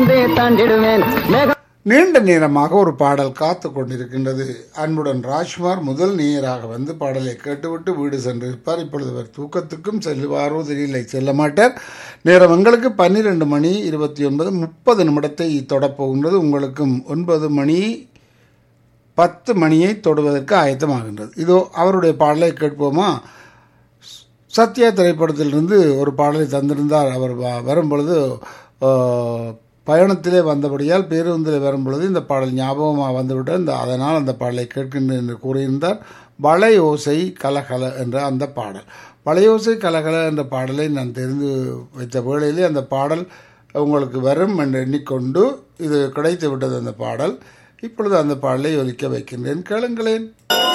தாண்டிடுவேன் மேகம் நீண்ட நேரமாக ஒரு பாடல் காத்து கொண்டிருக்கின்றது அன்புடன் ராஜ்குமார் முதல் நேயராக வந்து பாடலை கேட்டுவிட்டு வீடு சென்றிருப்பார் இப்பொழுது அவர் தூக்கத்துக்கும் செல்லுவாரோ தெரியலை செல்ல மாட்டார் நேரம் எங்களுக்கு பன்னிரெண்டு மணி இருபத்தி ஒன்பது முப்பது நிமிடத்தை தொடப்போகின்றது உங்களுக்கும் ஒன்பது மணி பத்து மணியை தொடுவதற்கு ஆயத்தமாகின்றது இதோ அவருடைய பாடலை கேட்போமா சத்யா திரைப்படத்திலிருந்து ஒரு பாடலை தந்திருந்தார் அவர் வ- வரும்பொழுது ஆஹ், பயணத்திலே வந்தபடியால் பேருந்தில் வரும்பொழுது இந்த பாடல் ஞாபகமாக வந்துவிட்டார் இந்த அதனால் அந்த பாடலை கேட்கின்றேன் என்று கூறியிருந்தார் வளை ஓசை கலகல என்ற அந்த பாடல் வளையோசை கலகல என்ற பாடலை நான் தெரிந்து வைத்த வேளையிலே அந்த பாடல் உங்களுக்கு வரும் என்று எண்ணிக்கொண்டு இது கிடைத்து விட்டது அந்த பாடல் இப்பொழுது அந்த பாடலை ஒலிக்க வைக்கின்றேன் கேளுங்களேன்